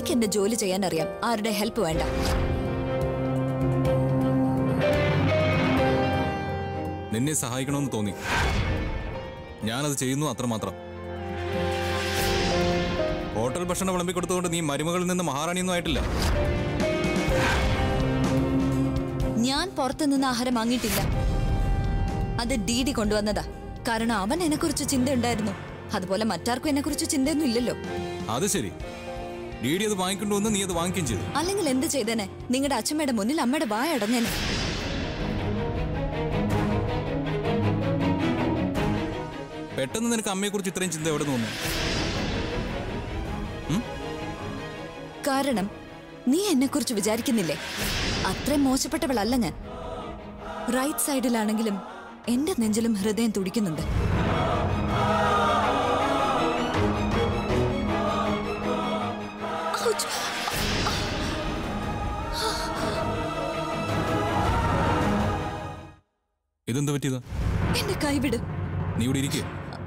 എനിക്ക് എന്റെ ജോലി ചെയ്യാൻ അറിയാം ആരുടെ ഹെൽപ്പ് വേണ്ട നിന്നെ സഹായിക്കണമെന്ന് തോന്നി ഞാനത് ചെയ്യുന്നു അത്രമാത്രം ഹോട്ടൽ ഭക്ഷണം വിളമ്പിക്കൊടുത്തുകൊണ്ട് നീ മരുമകളിൽ നിന്ന് മഹാറാണിയൊന്നും ആയിട്ടില്ല ഞാൻ പുറത്തു നിന്ന് ആഹാരം വാങ്ങിയിട്ടില്ല അത് ഡി ഡി കൊണ്ടുവന്നതാ കാരണം അവൻ എന്നെ കുറിച്ച് ചിന്തയുണ്ടായിരുന്നു അതുപോലെ മറ്റാർക്കും എന്നെ കുറിച്ച് ചിന്തയൊന്നും ഇല്ലല്ലോ അത് ശരി ഡി ഡി അത് വാങ്ങിക്കൊണ്ടുവന്ന് നീ അത് വാങ്ങിക്കുകയും ചെയ്തു അല്ലെങ്കിൽ എന്ത് ചെയ്തേനെ നിങ്ങളുടെ അച്ഛമ്മയുടെ മുന്നിൽ അമ്മയുടെ വായ അടഞ്ഞേനെ പെട്ടെന്ന് നിനക്ക് അമ്മയെക്കുറിച്ച് ഇത്രയും ചിന്ത എവിടെ തോന്നുന്നു കാരണം നീ എന്നെ കുറിച്ച് വിചാരിക്കുന്നില്ലേ അത്രയും മോശപ്പെട്ടവളല്ല ഞാൻ റൈറ്റ് സൈഡിലാണെങ്കിലും എന്റെ നെഞ്ചിലും ഹൃദയം തുടിക്കുന്നുണ്ട് ഔച്ച്! ഇതെന്ത് പറ്റിയതാ എന്റെ കൈവിട് നീ ഇവിടെ ഇരിക്കേ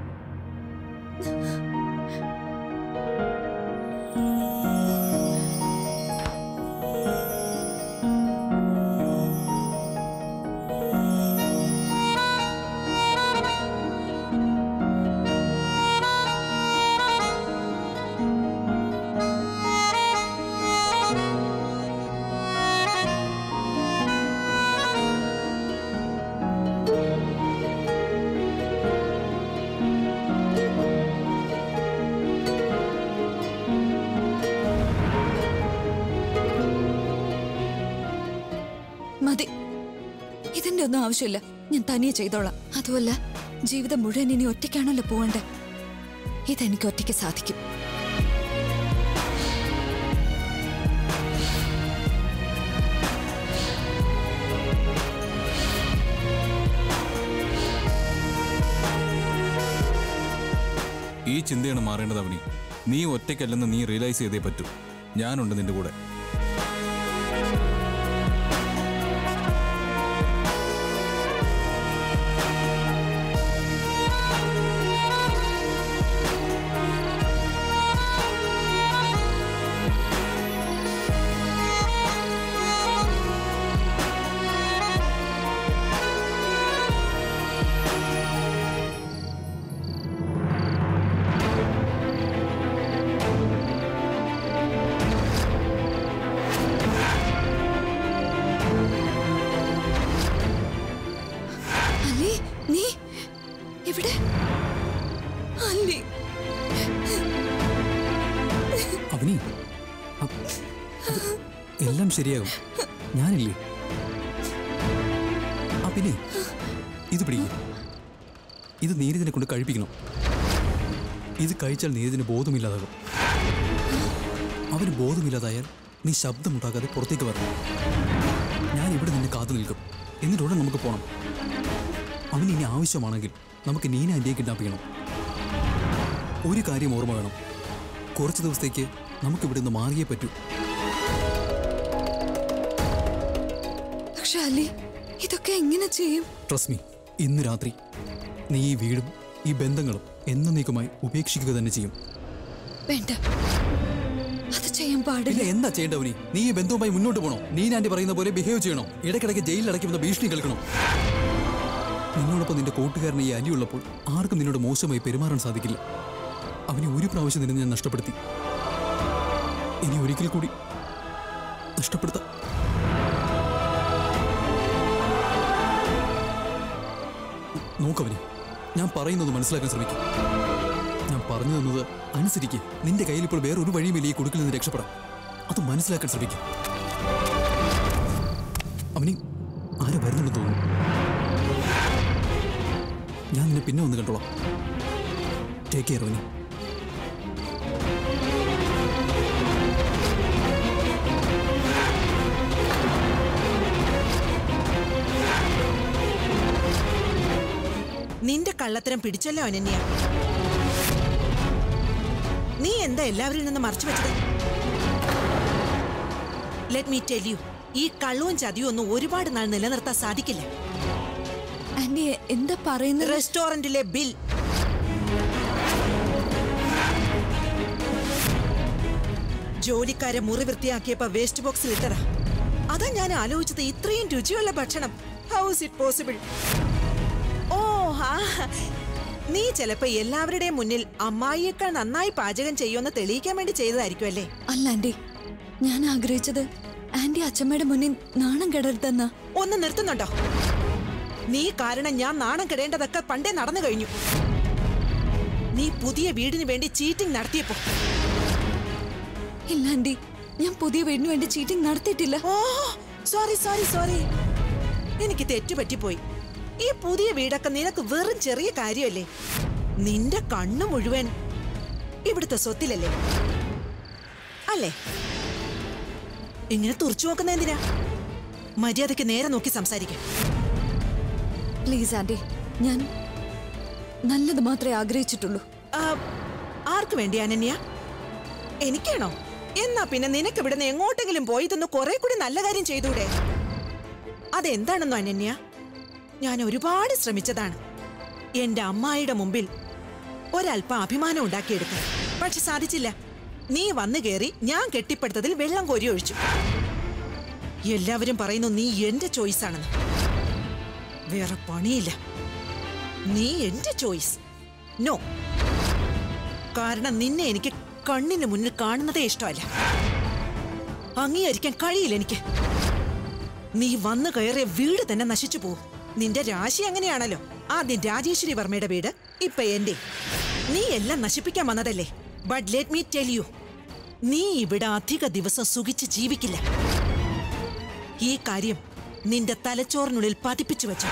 മതി ഇതിന്റെ ഒന്നും ആവശ്യമില്ല ഞാൻ തനിയെ ചെയ്തോളാം അതുമല്ല ജീവിതം മുഴുവൻ ഇനി ഒറ്റയ്ക്കാണല്ലോ പോവണ്ടേ ഇതെനിക്ക് ഒറ്റയ്ക്ക് സാധിക്കും ഈ ചിന്തയാണ് മാറേണ്ടത് അവനി നീ ഒറ്റയ്ക്കല്ലെന്ന് നീ റിയലൈസ് ചെയ്തേ പറ്റൂ ഞാനുണ്ട് നിന്റെ കൂടെ അലി നീ ഇവിടെ അലി അവനി അ- അത് എല്ലാം ശരിയാകും ഞാനില്ലേ ആ പിന്നെ ഇത് പിടിക്കും ഇത് നീരജിനെ കൊണ്ട് കഴിപ്പിക്കണം ഇത് കഴിച്ചാൽ നീരജിന് ബോധമില്ലാതാകും അവന് ബോധമില്ലാതായാൽ നീ ശബ്ദമുണ്ടാക്കാതെ പുറത്തേക്ക് വരണം ഞാൻ ഇവിടെ നിന്നെ കാത്തു നിൽക്കും എന്നിട്ടുടൻ നമുക്ക് പോകണം അവന് ഇനി ആവശ്യമാണെങ്കിൽ നമുക്ക് നീന ആൻറ്റിയെ കിഡ്നാപ്പ് ചെയ്യണം ഒരു കാര്യം ഓർമ്മ വേണം കുറച്ച് ദിവസത്തേക്ക് നമുക്ക് ഇവിടെ നിന്ന് മാറിയേ പറ്റൂ പക്ഷെ അലി ഇതൊക്കെ എങ്ങനെ ചെയ്യും ട്രസ്റ്റ് മീ ഇന്ന് രാത്രി നീ ഈ വീടും ഈ ബന്ധങ്ങളും എന്നേക്കുമായി ഉപേക്ഷിക്കുക തന്നെ ചെയ്യും വേണ്ട അത് ചെയ്യാൻ പിന്നെ പാടില്ല എന്താ ചെയ്യേണ്ടവനി നീ ഈ ബന്ധവുമായി മുന്നോട്ട് പോകണോ നീ ആൻറ്റി പറയുന്ന പോലെ ബിഹേവ് ചെയ്യണോ ഇടയ്ക്കിടയ്ക്ക് ജയിലിൽ അടയ്ക്കുന്ന ഭീഷണി കേൾക്കണോ നിന്നോടൊപ്പം നിന്റെ കൂട്ടുകാരൻ ഈ അലിയുള്ളപ്പോൾ ആർക്കും നിന്നോട് മോശമായി പെരുമാറാൻ സാധിക്കില്ല അവനെ ഒരു പ്രാവശ്യം നിന്നെ ഞാൻ നഷ്ടപ്പെടുത്തി ഇനി ഒരിക്കൽ കൂടി നഷ്ടപ്പെടുത്താം നോക്കവനെ ഞാൻ പറയുന്നത് മനസ്സിലാക്കാൻ ശ്രമിക്കും ഞാൻ പറഞ്ഞു തന്നത് അനുസരിക്ക് നിന്റെ കയ്യിൽ ഇപ്പോൾ വേറെ ഒരു വഴിയുമില്ല ഈ കുടുക്കിൽ നിന്ന് രക്ഷപ്പെടാൻ അത് മനസ്സിലാക്കാൻ ശ്രമിക്കും അവനി ആരെ വരുന്നുണ്ടെന്ന് തോന്നുന്നു ഞാൻ നിന്നെ പിന്നെ ഒന്ന് കണ്ടോളാം ടേക്ക് കെയർ അവനി നിന്റെ കള്ളത്തരം പിടിച്ചല്ലോ അനന്യ നീ എന്താ എല്ലാവരിൽ നിന്ന് മറച്ചു വെച്ചത് ലെറ്റ് മീ ടെൽ യു ഈ കള്ളവും ചതിയും ഒന്നും ഒരുപാട് നാൾ നിലനിർത്താൻ സാധിക്കില്ല ആന്റി എന്താ പറയുന്നത് റെസ്റ്റോറന്റിലെ ബിൽ ജോലിക്കാരെ മുറി വൃത്തിയാക്കിയപ്പോ വേസ്റ്റ് ബോക്സിൽ ഇട്ടതാ അതാ ഞാൻ ആലോചിച്ചത് ഇത്രയും രുചിയുള്ള ഭക്ഷണം ഹൗസ് ഇറ്റ് പോസിബിൾ ഓ ഹാ നീ ചിലപ്പോ എല്ലാവരുടെയും മുന്നിൽ അമ്മായിയേക്കാൾ നന്നായി പാചകം ചെയ്യുമെന്ന് തെളിയിക്കാൻ വേണ്ടി ചെയ്തതായിരിക്കും അല്ലേ അല്ല ആന്റി ഞാൻ ആഗ്രഹിച്ചത് ആന്റി അച്ഛമ്മയുടെ മുന്നിൽ നാണം കെടരുതെന്നാ ഒന്ന് നിർത്തുന്നുണ്ടോ നീ കാരണം ഞാൻ നാണം കെടേണ്ടതൊക്കെ പണ്ടേ നടന്നു കഴിഞ്ഞു നീ പുതിയ വീടിന് വേണ്ടി ചീറ്റിംഗ് നടത്തിയപ്പോ ഇല്ല ആന്റി ഞാൻ പുതിയ വീടിന് വേണ്ടി ചീറ്റിംഗ് നടത്തിയിട്ടില്ല ഓ സോറി സോറി സോറി എനിക്ക് തെറ്റുപറ്റിപ്പോയി ഈ പുതിയ വീടൊക്കെ നിനക്ക് വെറും ചെറിയ കാര്യമല്ലേ നിന്റെ കണ്ണു മുഴുവൻ ഇവിടുത്തെ സ്വത്തിലല്ലേ അല്ലേ ഇങ്ങനെ തുറച്ചു നോക്കുന്ന എന്തിനാ മര്യാദയ്ക്ക് നേരെ നോക്കി സംസാരിക്കാം പ്ലീസ് ആന്റി ഞാൻ നല്ലത് മാത്രമേ ആഗ്രഹിച്ചിട്ടുള്ളൂ ആ, ആർക്ക് വേണ്ടി അനന്യ എനിക്കാണോ എന്നാ പിന്നെ നിനക്ക് ഇവിടുന്ന് എങ്ങോട്ടെങ്കിലും പോയി ഇതൊന്ന് കുറെ കൂടി നല്ല കാര്യം ചെയ്തൂടെ അതെന്താണെന്നോ അനന്യ ഞാൻ ഒരുപാട് ശ്രമിച്ചതാണ് എന്റെ അമ്മായിയുടെ മുമ്പിൽ ഒരല്പം അഭിമാനം ഉണ്ടാക്കിയെടുക്കാൻ പക്ഷെ സാധിച്ചില്ല നീ വന്നു കയറി ഞാൻ കെട്ടിപ്പടുത്തതിൽ വെള്ളം കോരി ഒഴിച്ചു എല്ലാവരും പറയുന്നു നീ എന്റെ ചോയ്സ് ആണെന്ന് വേറെ പണിയില്ല നീ എന്റെ ചോയ്സ് നോ കാരണം നിന്നെ എനിക്ക് കണ്ണിന് മുന്നിൽ കാണുന്നതേ ഇഷ്ടമല്ല അംഗീകരിക്കാൻ കഴിയില്ല എനിക്ക് നീ വന്നു കയറിയ വീട് തന്നെ നശിച്ചു പോകും നിന്റെ രാശി അങ്ങനെയാണല്ലോ ആദ്യം രാജേശ്വരി വർമ്മയുടെ വീട് ഇപ്പൊ എന്റെ നീ എല്ലാം നശിപ്പിക്കാൻ വന്നതല്ലേ but let me tell you നീ ഇവിടെ അധിക ദിവസം സുഖിച്ച് ജീവിക്കില്ല ഈ കാര്യം നിന്റെ തലച്ചോറിനുള്ളിൽ പതിപ്പിച്ചു വെച്ചു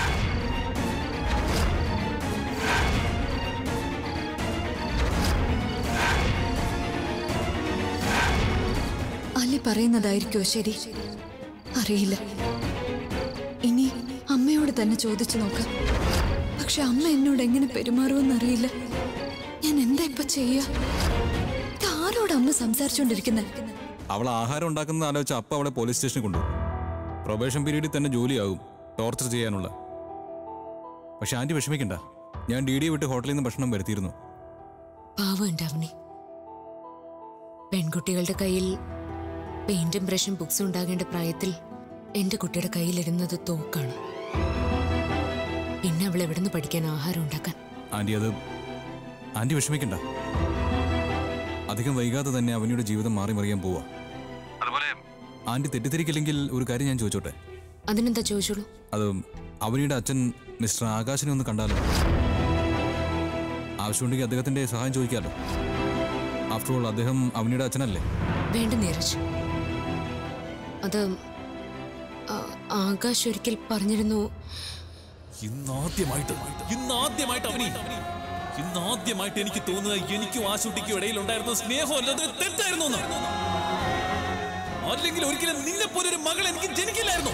അലി പറയുന്നതായിരിക്കോ ശരി അറിയില്ല ഇനി അമ്മയോട് തന്നെ ചോദിച്ചു നോക്കാം പക്ഷെ അമ്മ എന്നോട് എങ്ങനെ പെരുമാറുമെന്നറിയില്ല ഞാൻ എന്താ ഇപ്പൊ ചെയ്യാ ഇത് ആരോട് അമ്മ സംസാരിച്ചോണ്ടിരിക്കുന്നത് അവൾ ആഹാരം ഉണ്ടാക്കുന്നത് ആലോചിച്ച് അപ്പ അവളെ പോലീസ് സ്റ്റേഷനിൽ കൊണ്ടുപോകും പ്രൊബേഷൻ പീരീഡിൽ തന്നെ ജോലിയാകും ടോർച്ചർ ചെയ്യാനുള്ള പക്ഷെ ആന്റി വിഷമിക്കണ്ട ഞാൻ ഡി ഡി വിട്ട് ഹോട്ടലിൽ നിന്ന് ഭക്ഷണം വരുത്തിയിരുന്നു പാവം എൻ്റെ അവനി പെൺകുട്ടികളുടെ കയ്യിൽ പെയിന്റും ബ്രഷും ബുക്സും ഉണ്ടാകേണ്ട പ്രായത്തിൽ എൻ്റെ കുട്ടിയുടെ കയ്യിലിരുന്നത് തോക്കാണ് പിന്നെ അവൾ എവിടുന്ന് പഠിക്കാൻ ആഹാരം ഉണ്ടാക്കാൻ ആന്റി അത് ആന്റി വിഷമിക്കണ്ട അധികം വൈകാതെ തന്നെ അവനിയുടെ ജീവിതം മാറി മറിയാൻ പോവാ അതുപോലെ ആന്റി തെറ്റിദ്ധരിക്കില്ലെങ്കിൽ ഒരു കാര്യം ഞാൻ ചോദിച്ചോട്ടെ അതിനെന്താ ചോദിച്ചോളൂ അത് അവനിയുടെ അച്ഛൻ മിസ്റ്റർ ആകാശിനെ ഒന്ന് കണ്ടാലോ ആവശ്യമുണ്ടെങ്കിൽ അദ്ദേഹത്തിന്റെ സഹായം ചോദിക്കാമല്ലോ ആഫ്റ്റർ ഓൾ അദ്ദേഹം അവനിയുടെ അച്ഛനല്ലേ വേണ്ട നീരജ് അത് ആ- ആകാശ് ഒരിക്കൽ പറഞ്ഞിരുന്നു ഇന്നാദ്യമായിട്ട് ഇന്നാദ്യമായിട്ട് അവനി ഇന്നാദ്യമായിട്ട് എനിക്ക് തോന്നുന്നത് എനിക്കും ആശുട്ടിക്കും ഇടയിൽ ഉണ്ടായിരുന്ന സ്നേഹം അല്ലാതെ തെറ്റായിരുന്നു എന്ന്. അല്ലെങ്കിൽ ഒരിക്കലും നിന്നെ പോലൊരു മകൾ എനിക്ക് ജനിക്കില്ലായിരുന്നു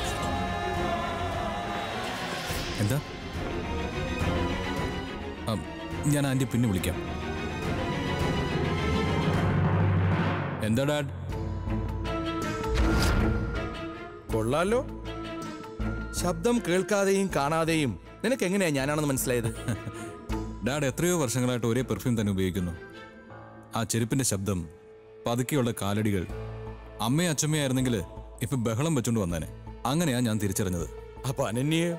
എന്താ ആ, ഞാൻ ആന്റി പിന്നെ വിളിക്കാം എന്താ ഡാഡ് കൊള്ളാലോ ശബ്ദം കേൾക്കാതെയും കാണാതെയും നിനക്ക് എങ്ങനെയാ ഞാനാണെന്ന് മനസ്സിലായത് ഡാഡ് എത്രയോ വർഷങ്ങളായിട്ട് ഒരേ പെർഫ്യൂം തന്നെ ഉപയോഗിക്കുന്നു ആ ചെരുപ്പിന്റെ ശബ്ദം പതുക്കെയുള്ള കാലടികൾ അമ്മയും അച്ഛമ്മയായിരുന്നെങ്കിൽ ഇപ്പൊ ബഹളം വെച്ചോണ്ട് വന്നേനെ അങ്ങനെയാ ഞാൻ തിരിച്ചറിഞ്ഞത് അപ്പൊ അനന്യെ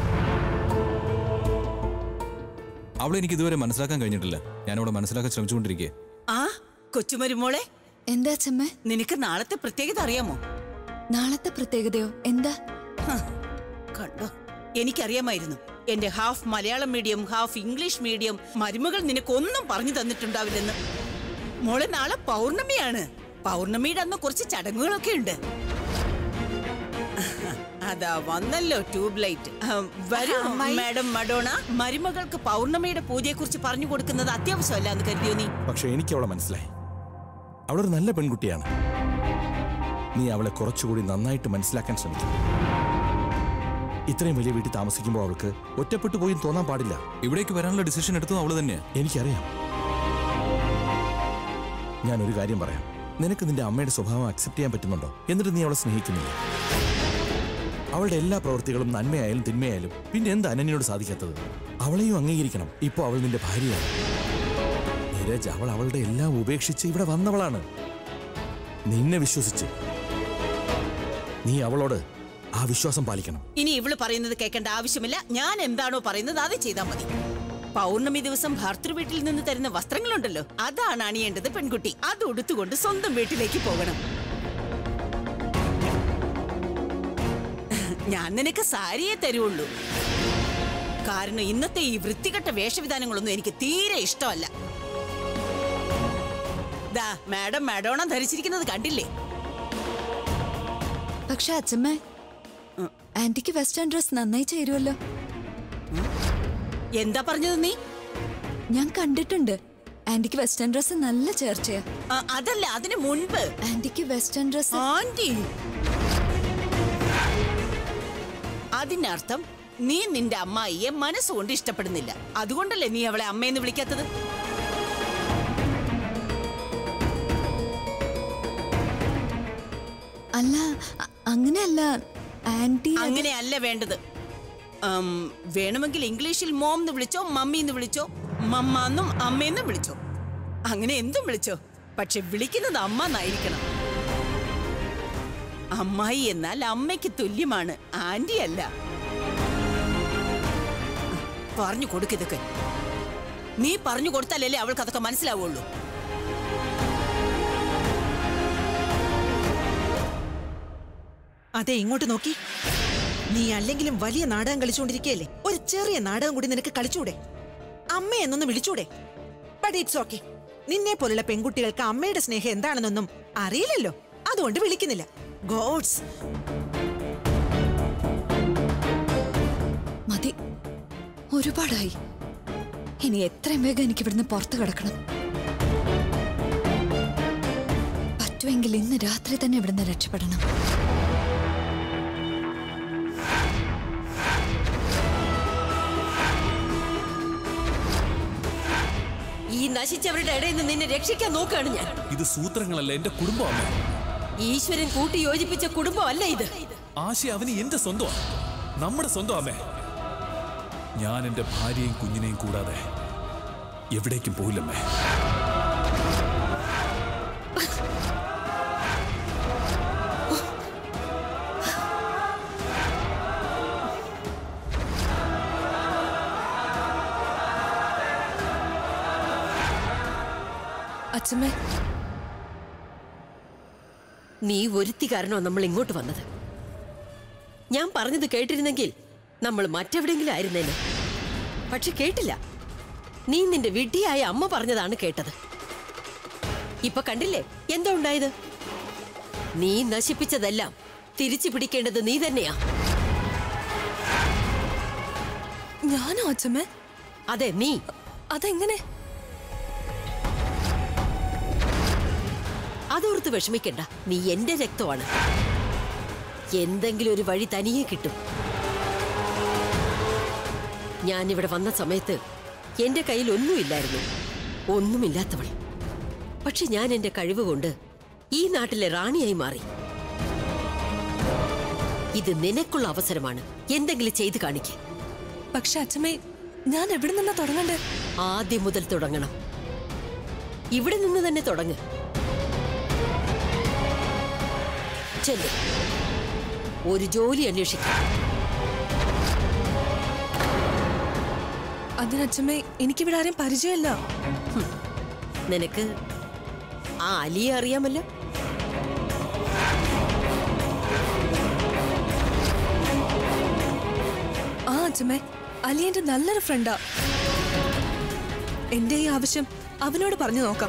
അവളെ എനിക്ക് ഇതുവരെ മനസ്സിലാക്കാൻ കഴിഞ്ഞിട്ടില്ല ഞാനവിടെ മനസ്സിലാക്കാൻ ശ്രമിച്ചുകൊണ്ടിരിക്കുക ആ കൊച്ചുമരുമോളെ എന്താ അച്ഛമ്മേ നിനക്ക് നാളത്തെ പ്രത്യേകത അറിയാമോ നാളത്തെ പ്രത്യേകതയോ എന്താ ഹ, കണ്ടോ എനിക്കറിയാമായിരുന്നു എന്റെ half Malayalam medium half English medium മരുമകൾ നിനക്കൊന്നും പറഞ്ഞു തന്നിട്ടുണ്ടാവില്ലെന്ന് മോളെ നാളെ പൗർണമിയാണ് പൗർണമിയുടെ അന്ന് കുറച്ച് ചടങ്ങുകളൊക്കെ ഉണ്ട് അതാ വന്നല്ലോ ട്യൂബ് ലൈറ്റ് വരൂ മാഡം മഡോണ മരുമകൾക്ക് പൗർണമിയുടെ പൂജയെ കുറിച്ച് പറഞ്ഞു കൊടുക്കുന്നത് അത്യാവശ്യമല്ല എന്ന് കരുതിയോ നീ പക്ഷെ എനിക്ക് അവളെ മനസ്സിലായി അവളൊരു നല്ല പെൺകുട്ടിയാണ് നീ അവളെ കുറച്ചുകൂടി നന്നായിട്ട് മനസ്സിലാക്കാൻ ശ്രമിക്കും ഇത്രയും വലിയ വീട്ടിൽ താമസിക്കുമ്പോൾ അവൾക്ക് ഒറ്റപ്പെട്ടു പോയി തോന്നാൻ പാടില്ല ഇവിടേക്ക് വരാനുള്ള ഡിസിഷൻ എടുത്തത് അവള് തന്നെയാ എനിക്കറിയാം ഞാൻ ഒരു കാര്യം പറയാം നിനക്ക് നിന്റെ അമ്മയുടെ സ്വഭാവം അക്സെപ്റ്റ് ചെയ്യാൻ പറ്റുന്നുണ്ടോ എന്നിട്ട് നീ അവളെ സ്നേഹിക്കുന്നില്ല അവളുടെ എല്ലാ പ്രവൃത്തികളും നന്മയായാലും തിന്മയായാലും പിന്നെ എന്താ അനന്യനോട് സാധിക്കാത്തത് അവളെയും അംഗീകരിക്കണം ഇപ്പൊ അവൾ നിന്റെ ഭാര്യയാണ് നീരജ് അവൾ അവളുടെ എല്ലാം ഉപേക്ഷിച്ച് ഇവിടെ വന്നവളാണ് നിന്നെ വിശ്വസിച്ച് നീ അവളോട് ആ വിശ്വാസം പാലിക്കണം ഇനി ഇവള് പറയുന്നത് കേൾക്കേണ്ട ആവശ്യമില്ല ഞാൻ എന്താണോ പറയുന്നത് അത് ചെയ്താൽ മതി പൗർണമി ദിവസം ഭർത്തൃ വീട്ടിൽ നിന്ന് തരുന്ന വസ്ത്രങ്ങളുണ്ടല്ലോ അതാണ് അണിയേണ്ടത് പെൺകുട്ടി അത് ഉടുത്തുകൊണ്ട് സ്വന്തം വീട്ടിലേക്ക് പോകണം ഞാൻ നിനക്ക് സാരിയെ തരുള്ളൂ കാരണം ഇന്നത്തെ ഈ വൃത്തികെട്ട വേഷവിധാനങ്ങളൊന്നും എനിക്ക് തീരെ ഇഷ്ടമല്ല ദാ മാഡം മാഡോണം ധരിച്ചിരിക്കുന്നത് കണ്ടില്ലേ പക്ഷെ അച്ഛമ്മ ആന്റിക്ക് വെസ്റ്റേൺ ഡ്രസ് നന്നായി ചേരുമല്ലോ എന്താ പറഞ്ഞത് നീ ഞാൻ കണ്ടിട്ടുണ്ട് ആന്റിക്ക് വെസ്റ്റേൺ ഡ്രസ് നല്ല ചേർച്ചയാ ആ, അതല്ല അതിന് മുൻപ് ആന്റിക്ക് വെസ്റ്റേൺ ഡ്രസ് ആന്റി അതിനർത്ഥം നീ നിന്റെ അമ്മായിയെ മനസ്സുകൊണ്ട് ഇഷ്ടപ്പെടുന്നില്ല അതുകൊണ്ടല്ലേ നീ അവളെ അമ്മയെന്ന് വിളിക്കാത്തത് അല്ല അ- അങ്ങനെയല്ല ആന്റി അത് അങ്ങനെയല്ല വേണ്ടത് ഉം, വേണമെങ്കിൽ ഇംഗ്ലീഷിൽ മോം എന്ന് വിളിച്ചോ മമ്മി എന്ന് വിളിച്ചോ മമ്മ എന്നും അമ്മയെന്നും വിളിച്ചോ അങ്ങനെ എന്തും വിളിച്ചോ പക്ഷെ വിളിക്കുന്നത് അമ്മ എന്നായിരിക്കണം അമ്മായി എന്നാൽ അമ്മയ്ക്ക് തുല്യമാണ് ആന്റി അല്ല പറഞ്ഞു കൊടുക്കിതൊക്കെ നീ പറഞ്ഞു കൊടുത്താലല്ലേ അവൾക്ക് അതൊക്കെ മനസ്സിലാവുള്ളൂ അതെ ഇങ്ങോട്ട് നോക്കി നീ അല്ലെങ്കിലും വലിയ നാടകം കളിച്ചുകൊണ്ടിരിക്കുകയല്ലേ ഒരു ചെറിയ നാടകം കൂടി നിനക്ക് കളിച്ചൂടെ അമ്മ എന്നൊന്ന് വിളിച്ചൂടെ ബട്ട് ഇറ്റ്സ് ഓക്കെ നിന്നെ പോലുള്ള പെൺകുട്ടികൾക്ക് അമ്മയുടെ സ്നേഹം എന്താണെന്നൊന്നും അറിയില്ലല്ലോ അതുകൊണ്ട് വിളിക്കുന്നില്ല ഗോഡ്സ് മതി ഒരുപാടായി ഇനി എത്രയും വേഗം എനിക്ക് ഇവിടുന്ന് പുറത്തു കിടക്കണം പറ്റുമെങ്കിൽ ഇന്ന് രാത്രി തന്നെ ഇവിടുന്ന് രക്ഷപ്പെടണം ഈ നശിച്ചവരുടെ ഇടയിൽ നിന്ന് നിന്നെ രക്ഷിക്കാൻ നോക്കുകയാണ് ഞാൻ ഇത് സൂത്രങ്ങളല്ല എന്റെ കുടുംബം അമ്മ ഈശ്വരൻ കൂട്ടി യോജിപ്പിച്ച കുടുംബമല്ല ഇത് ആശയ അവന് എന്റെ സ്വന്തമാണ് നമ്മുടെ സ്വന്തം അമ്മേ ഞാൻ എന്റെ ഭാര്യയും കുഞ്ഞിനെയും കൂടാതെ എവിടേക്കും പോയില്ലമ്മേ അച്ഛമ്മേ നീ ഒരുത്തി കാരണമാണ് നമ്മൾ ഇങ്ങോട്ട് വന്നത് ഞാൻ പറഞ്ഞത് കേട്ടിരുന്നെങ്കിൽ നമ്മൾ മറ്റെവിടെയെങ്കിലും ആയിരുന്നേനെ പക്ഷെ കേട്ടില്ല നീ നിന്റെ വിഡ്ഢിയായ അമ്മ പറഞ്ഞതാണ് കേട്ടത് ഇപ്പൊ കണ്ടില്ലേ എന്താ ഉണ്ടായത് നീ നശിപ്പിച്ചതെല്ലാം തിരിച്ചു പിടിക്കേണ്ടത് നീ തന്നെയാ ഞാനോ അച്ഛമ്മേ അതെ നീ അതെങ്ങനെ അതോർത്ത് വിഷമിക്കണ്ട നീ എന്റെ രക്തമാണ് എന്തെങ്കിലും ഒരു വഴി തനിയെ കിട്ടും ഞാനിവിടെ വന്ന സമയത്ത് എന്റെ കയ്യിൽ ഒന്നുമില്ലായിരുന്നു ഒന്നുമില്ലാത്തവൾ പക്ഷെ ഞാൻ എന്റെ കഴിവ് കൊണ്ട് ഈ നാട്ടിലെ റാണിയായി മാറി ഇത് നിനക്കുള്ള അവസരമാണ് എന്തെങ്കിലും ചെയ്തു കാണിക്ക് പക്ഷെ അച്ഛമ്മേ ഞാൻ എവിടെ നിന്നാ തുടങ്ങണ്ടേ ആദ്യം മുതൽ തുടങ്ങണം ഇവിടെ നിന്ന് തന്നെ തുടങ്ങ് ചെല്ല് ഒരു ജോലി അന്വേഷിക്കാം അതിനച്ഛമ്മേ എനിക്കിവിടെ ആരും പരിചയമില്ല നിനക്ക് ആ അലിയെ അറിയാമല്ലോ ആ അച്ഛമ്മേ അലി എന്റെ നല്ലൊരു ഫ്രണ്ടാ എന്റെ ഈ ആവശ്യം അവനോട് പറഞ്ഞു നോക്കാം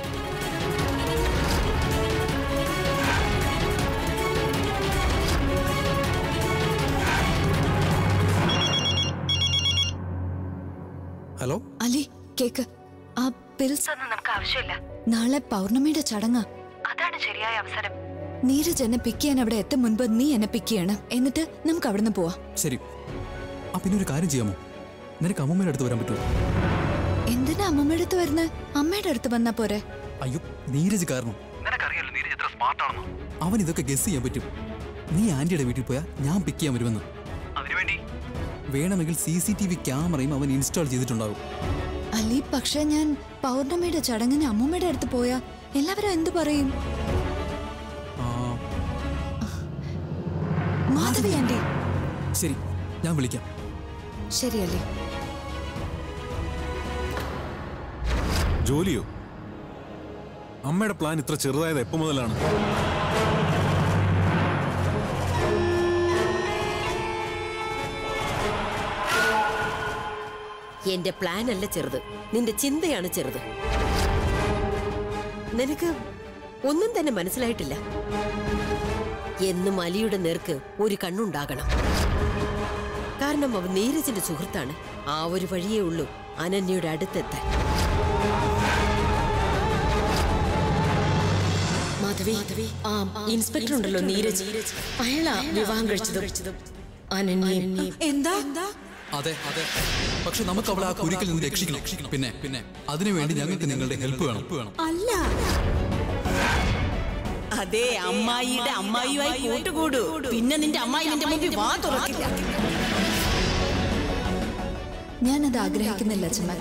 ഹലോ അലി കേക്ക് ആ പിൽസ് ഒന്നും നമുക്ക് ആവശ്യമില്ല നാളെ പൗർണമിയുടെ ചടങ്ങാ അതാണ് ശരിയായ അവസരം നീരജ് എന്നെ പിക്ക് ചെയ്യാൻ അവിടെ എത്തും മുൻപ് നീ എന്നെ പിക്ക് ചെയ്യണം എന്നിട്ട് നമുക്ക് അവിടുന്ന് പോവാം ശരി ആ പിന്നെ ഒരു കാര്യം ചെയ്യാമോ നിനക്ക് അമ്മമ്മയുടെ അടുത്ത് വരാൻ പറ്റുമോ എന്തിനാ അമ്മമ്മയുടെ അടുത്ത് വരുന്നത് അമ്മയുടെ അടുത്ത് വന്നാ പോരെ അയ്യോ നീരജ് കാരണം അവൻ ഇതൊക്കെ ഗസ് ചെയ്യാൻ പറ്റും നീ ആന്റിയുടെ വീട്ടിൽ പോയാൽ ഞാൻ പിക്ക് ചെയ്യാൻ വരുമെന്ന് വേണമെങ്കിൽ സി സി ടി വി ക്യാമറയും അവൻ ഇൻസ്റ്റാൾ ചെയ്തിട്ടുണ്ടാകും അലി പക്ഷെ ഞാൻ പൗർണമിയുടെ ചടങ്ങിന് അമ്മമ്മയുടെ അടുത്ത് പോയാ എല്ലാവരും എന്തു പറയും മതി ആന്റി ശരി ഞാൻ വിളിക്കാം ശരിയല്ലേ ജോലിയോ അമ്മയുടെ പ്ലാൻ ഇത്ര ചെറുതായത് എപ്പോ മുതലാണ് എന്റെ പ്ലാൻ അല്ല ചെറുത് നിന്റെ ചിന്തയാണ് ചെറുത് നിനക്ക് ഒന്നും തന്നെ മനസ്സിലായിട്ടില്ല എന്നും അലിയുടെ നേർക്ക് ഒരു കണ്ണുണ്ടാകണം കാരണം അവൻ നീരജിന്റെ സുഹൃത്താണ് ആ ഒരു വഴിയേ ഉള്ളൂ അനന്യയുടെ അടുത്തെത്താൻ മാധവി ആ ഇൻസ്പെക്ടർ ഉണ്ടല്ലോ നീരജ് അയാളാ വിവാഹം കഴിച്ചതും അനന്യം എന്താ അതെ അതെ പക്ഷെ നമുക്ക് അവളെ ആ കുരുക്കിൽ നിന്ന് രക്ഷിക്കണം പിന്നെ പിന്നെ അതിനുവേണ്ടി ഞങ്ങൾക്ക് നിങ്ങളുടെ ഹെൽപ്പ് വേണം വേണം അല്ല അതെ അമ്മായിയുടെ അമ്മായിയുമായി കൂട്ടുകൂടൂ പിന്നെ നിന്റെ അമ്മായി നിന്റെ മുമ്പിൽ വാ തുറക്കില്ല ഞാനത് ആഗ്രഹിക്കുന്നില്ല അച്ഛമ്മ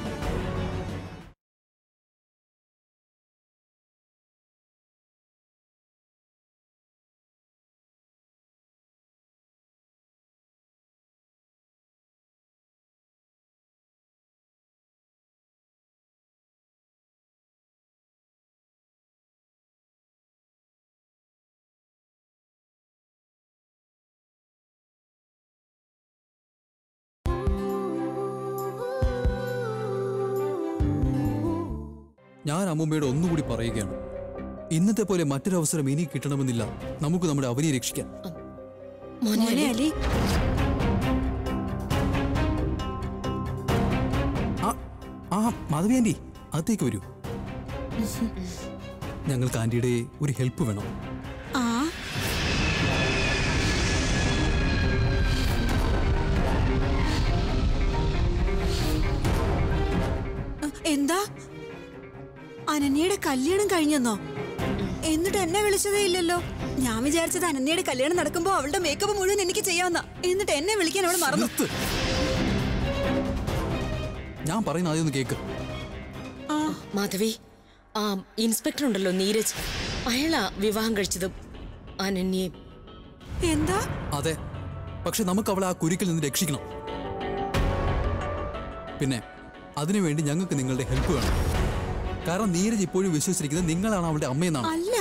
ഞാൻ അമ്മൂമ്മയോട് ഒന്നുകൂടി പറയുകയാണ് ഇന്നത്തെ പോലെ മറ്റൊരു അവസരം ഇനി കിട്ടണമെന്നില്ല നമുക്ക് നമ്മുടെ അവനെ രക്ഷിക്കാൻ മോനെ അലി ആ ആ മാധവി ആന്റി അകത്തേക്ക് വരൂ ഞങ്ങൾക്ക് ആന്റിയുടെ ഒരു ഹെൽപ്പ് വേണം ആ എന്താ അനന്യയുടെ കല്യാണം കഴിഞ്ഞെന്നോ എന്നിട്ട് എന്നെ വിളിച്ചതേ ഇല്ലല്ലോ ഞാൻ വിചാരിച്ചത് അനന്യയുടെ കല്യാണം നടക്കുമ്പോ അവളുടെ മേക്കപ്പ് മുഴുവൻ എനിക്ക് ചെയ്യാവുന്ന എന്നിട്ട് എന്നെ വിളിക്കാൻ അവൾ മറന്നു നിർത്ത് ഞാൻ പറയുന്ന ആദ്യം ഒന്ന് കേക്ക് മാധവി ആ ഇൻസ്പെക്ടർ ഉണ്ടല്ലോ നീരജ് അയാളാ വിവാഹം കഴിച്ചതും അനന്യം എന്താ അതെ പക്ഷെ നമുക്ക് അവളെ ആ കുരുക്കിൽ നിന്ന് രക്ഷിക്കണം പിന്നെ അതിനുവേണ്ടി ഞങ്ങൾക്ക് നിങ്ങളുടെ ഹെൽപ്പ് വേണം കാരണം നീരജ് ഇപ്പോഴും വിശ്വസിച്ചിരിക്കുന്നത് നിങ്ങളാണ് അവളുടെ അമ്മയെന്നാണ് അല്ല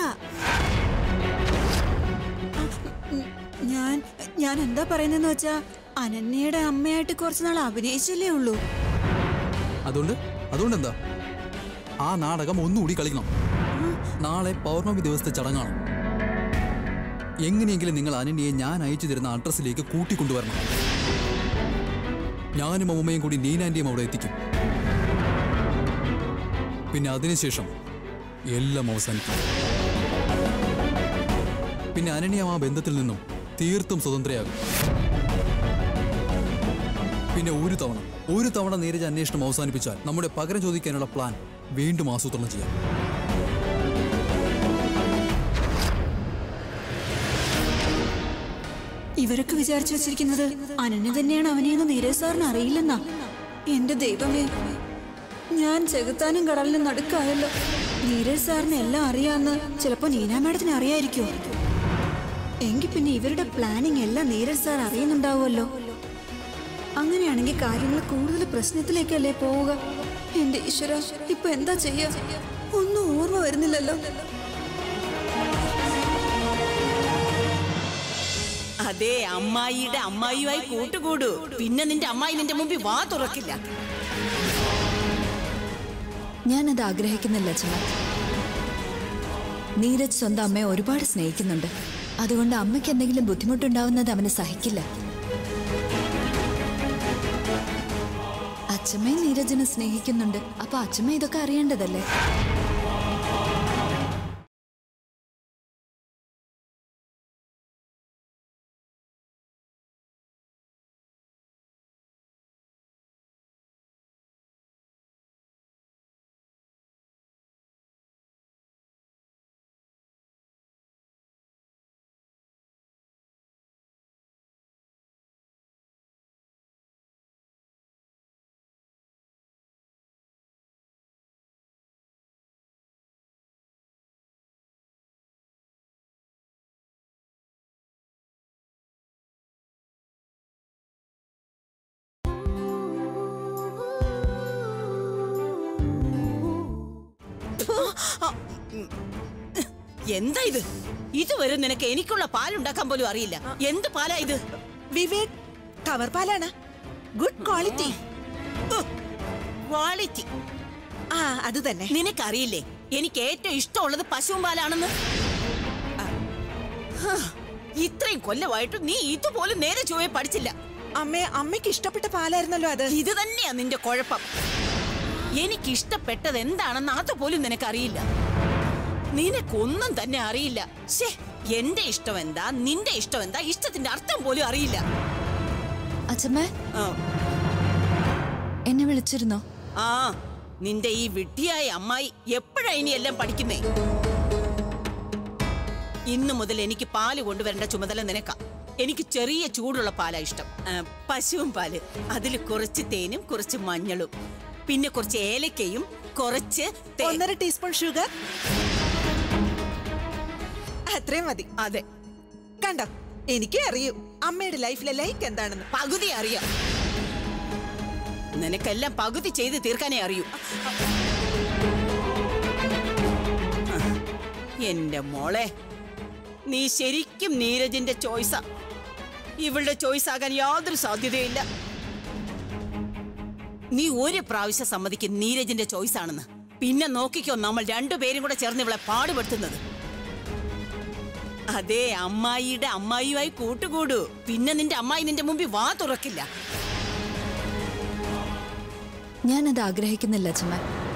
ഉം, ഞാൻ ഞാൻ എന്താ പറയുന്നെന്ന് വെച്ചാ അനന്യയുടെ അമ്മയായിട്ട് കുറച്ച് നാൾ അഭിനയിച്ചല്ലേ ഉള്ളൂ അതുകൊണ്ട് അതുകൊണ്ട് എന്താ ആ നാടകം ഒന്നുകൂടി കളിക്കണം നാളെ പൗർണമി ദിവസത്തെ ചടങ്ങാണ് എങ്ങനെയെങ്കിലും നിങ്ങൾ അനന്യയെ ഞാൻ അയച്ചു തരുന്ന അഡ്രസ്സിലേക്ക് കൂട്ടിക്കൊണ്ടുവരണം ഞാനും അമ്മയും കൂടി നീനാന്റിയും അവിടെ എത്തിക്കും പിന്നെ അതിനുശേഷം എല്ലാം അവസാനിക്കും പിന്നെ അനന്യ ആ ബന്ധത്തിൽ നിന്നും തീർത്തും സ്വതന്ത്രയാകും പിന്നെ ഒരു തവണ ഒരു തവണ നീരജ് അന്വേഷണം അവസാനിപ്പിച്ചാൽ നമ്മുടെ പകരം ചോദിക്കാനുള്ള പ്ലാൻ വീണ്ടും ആസൂത്രണം ചെയ്യാം ഇവരൊക്കെ വിചാരിച്ചു വെച്ചിരിക്കുന്നത് അനന്യ തന്നെയാണ് അവനെയെന്ന് നീരജ് സാറിന് അറിയില്ലെന്നാ എന്റെ ദൈവമേ ഞാൻ ചെകുത്താനും കടലിനും നടുക്കായല്ലോ നീരജ് സാറിന് എല്ലാം അറിയാമെന്ന് ചിലപ്പോ നീന മാഡത്തിന് അറിയായിരിക്കുമോ എങ്കിൽ പിന്നെ ഇവരുടെ പ്ലാനിങ് എല്ലാം നീരജ് സാർ അറിയുന്നുണ്ടാവുമല്ലോ അങ്ങനെയാണെങ്കിൽ കാര്യങ്ങൾ കൂടുതൽ പ്രശ്നത്തിലേക്കല്ലേ പോവുക എന്റെ ഈശ്വര ഇപ്പൊ എന്താ ചെയ്യാ ഒന്നും ഓർമ്മ വരുന്നില്ലല്ലോ അതെ അമ്മായിയുടെ അമ്മായിയുമായി കൂട്ടുകൂടൂ പിന്നെ നിന്റെ അമ്മായി നിന്റെ മുമ്പിൽ വാ തുറക്കില്ല ഞാനത് ആഗ്രഹിക്കുന്നില്ല അച്ഛമ്മ നീരജ് സ്വന്തം അമ്മയെ ഒരുപാട് സ്നേഹിക്കുന്നുണ്ട് അതുകൊണ്ട് അമ്മയ്ക്ക് എന്തെങ്കിലും ബുദ്ധിമുട്ടുണ്ടാവുന്നത് അവന് സഹിക്കില്ല അച്ഛമ്മയും നീരജിനെ സ്നേഹിക്കുന്നുണ്ട് അപ്പൊ അച്ഛമ്മ ഇതൊക്കെ അറിയേണ്ടതല്ലേ എന്താ ഇത് ഇതുവരെ നിനക്ക് എനിക്കുള്ള പാലുണ്ടാക്കാൻ പോലും അറിയില്ല എന്ത് പാലാ ഇത് വിവേക് കവർ പാലാണ് ഗുഡ് ക്വാളിറ്റി ക്വാളിറ്റി ആ അത് തന്നെ നിനക്കറിയില്ലേ എനിക്ക് ഏറ്റവും ഇഷ്ടമുള്ളത് പശുവും പാലാണെന്ന് ആ, ഹാ, ഇത്രയും കൊല്ലമായിട്ടും നീ ഇതുപോലും നേരെ ചൊവ്വേ പഠിച്ചില്ല അമ്മേ അമ്മയ്ക്ക് ഇഷ്ടപ്പെട്ട പാലായിരുന്നല്ലോ അത് ഇത് തന്നെയാ നിന്റെ കുഴപ്പം എനിക്ക് ഇഷ്ടപ്പെട്ടത് എന്താണെന്ന് അതുപോലും നിനക്കറിയില്ല നിനക്കൊന്നും തന്നെ അറിയില്ല ശേ എന്റെ ഇഷ്ടം എന്താ നിന്റെ ഇഷ്ടം എന്താ ഇഷ്ടത്തിന്റെ അർത്ഥം പോലും അറിയില്ല അച്ഛമ്മേ ആ, എന്നെ വിളിച്ചിരുന്നോ ആ നിന്റെ ഈ വിഡ്ഢിയായ അമ്മായി എപ്പോഴാ ഇനി എല്ലാം പഠിക്കുന്നേ ഇന്നു മുതൽ എനിക്ക് പാല് കൊണ്ടുവരേണ്ട ചുമതല നിനക്കാ എനിക്ക് ചെറിയ ചൂടുള്ള പാലാ ഇഷ്ടം ആ, പശുവും പാല് അതിൽ കുറച്ച് തേനും കുറച്ച് മഞ്ഞളും പിന്നെ കുറച്ച് ഏലക്കയും കുറച്ച് തേ- ഒന്നര ടീസ്പൂൺ ഷുഗർ അത്രയും മതി അതെ കണ്ടോ എനിക്ക് അറിയൂ അമ്മയുടെ ലൈഫിലെ ലൈക്ക് എന്താണെന്ന് പകുതി അറിയാം നിനക്കെല്ലാം പകുതി ചെയ്ത് തീർക്കാനേ അറിയൂ എന്റെ മോളെ നീ ശരിക്കും നീരജിന്റെ ചോയ്സാ ഇവളുടെ ചോയ്സ് ആകാൻ യാതൊരു സാധ്യതയില്ല നീ ഒരു പ്രാവശ്യം സമ്മതിക്കും നീരജിന്റെ ചോയ്സ് ആണെന്ന് പിന്നെ നോക്കിക്കോ നമ്മൾ രണ്ടുപേരും കൂടെ ചേർന്ന് ഇവളെ പാടുപെടുത്തുന്നത് അതെ അമ്മായിയുടെ അമ്മായിയുമായി കൂട്ടുകൂടൂ പിന്നെ നിന്റെ അമ്മായി നിന്റെ മുമ്പിൽ വാ തുറക്കില്ല ഞാനത് ആഗ്രഹിക്കുന്നില്ല അച്ഛമ്മ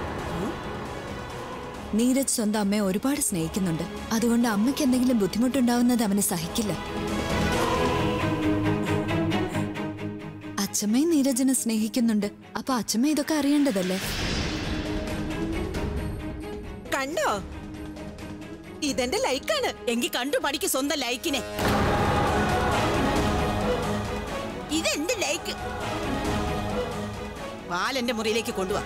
നീരജ് സ്വന്തം അമ്മയെ ഒരുപാട് സ്നേഹിക്കുന്നുണ്ട് അതുകൊണ്ട് അമ്മയ്ക്ക് എന്തെങ്കിലും ബുദ്ധിമുട്ടുണ്ടാവുന്നത് അവന് സഹിക്കില്ല അച്ഛമ്മയും നീരജിനെ സ്നേഹിക്കുന്നുണ്ട് അപ്പൊ അച്ഛമ്മ ഇതൊക്കെ അറിയേണ്ടതല്ലേ കണ്ടോ ഇതെന്റെ ലൈക്കാണ് എങ്കി കണ്ടു പഠിക്ക് സ്വന്തം ലൈക്കിനെ ഇതെന്ത് ലൈക്ക് പാലെന്റെ മുറിയിലേക്ക് കൊണ്ടുവാ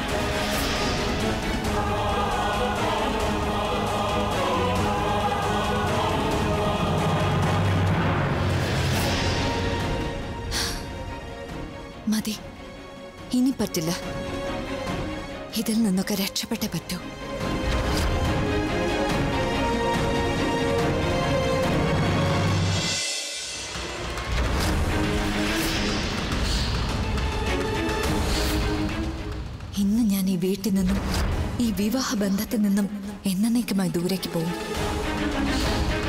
മതി ഇനി പറ്റില്ല ഇതിൽ നിന്നൊക്കെ രക്ഷപ്പെട്ടേ പറ്റൂ ഇന്ന് ഞാൻ ഈ വീട്ടിൽ നിന്നും ഈ വിവാഹ ബന്ധത്തിൽ നിന്നും എന്നേക്കുമായി ദൂരേക്ക് പോകും